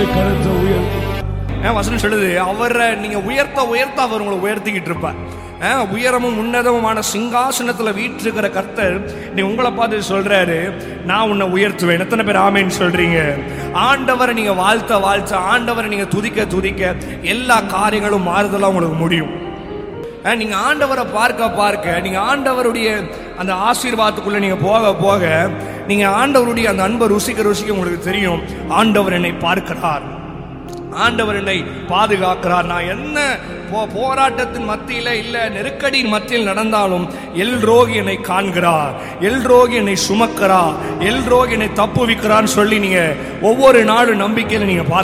அவருடைய கருத்தை உயர்த்தி ஏன் வசனம் சொல்லுது அவரை நீங்க உயர்த்த உயர்த்த அவர் உங்களை உயர்த்திக்கிட்டு இருப்பார் ஏன் உயரமும் உன்னதமுமான சிங்காசனத்துல வீற்றிருக்கிற கர்த்தர் நீ உங்களை பார்த்து சொல்றாரு நான் உன்னை உயர்த்துவேன் எத்தனை பேர் ஆமேன்னு சொல்றீங்க ஆண்டவரை நீங்க வாழ்த்த வாழ்த்த ஆண்டவரை நீங்க துதிக்க துதிக்க எல்லா காரியங்களும் மாறுதலா உங்களுக்கு முடியும் அஹ் நீங்க ஆண்டவரை பார்க்க பார்க்க நீங்க ஆண்டவருடைய அந்த ஆசீர்வாதத்துக்குள்ள நீங்க போக போக நீங்க ஆண்டவருடைய அந்த அன்பை ருசிக்க ருசிக்க உங்களுக்கு தெரியும் ஆண்டவர் என்னை பார்க்கிறார் ஆண்டவர் என்னை பாதுகாக்கிறார் நான் என்ன போ- போராட்டத்தின் மத்தியில இல்ல நெருக்கடியின் மத்தியில் நடந்தாலும் எல் ரோகி என்னை காண்கிறார் எல் ரோகி என்னை சுமக்கிறார் எல் ரோகி என்னை தப்புவிக்கிறான்னு சொல்லி நீங்க ஒவ்வொரு நாளும் நம்பிக்கையில நீங்க பார்க்க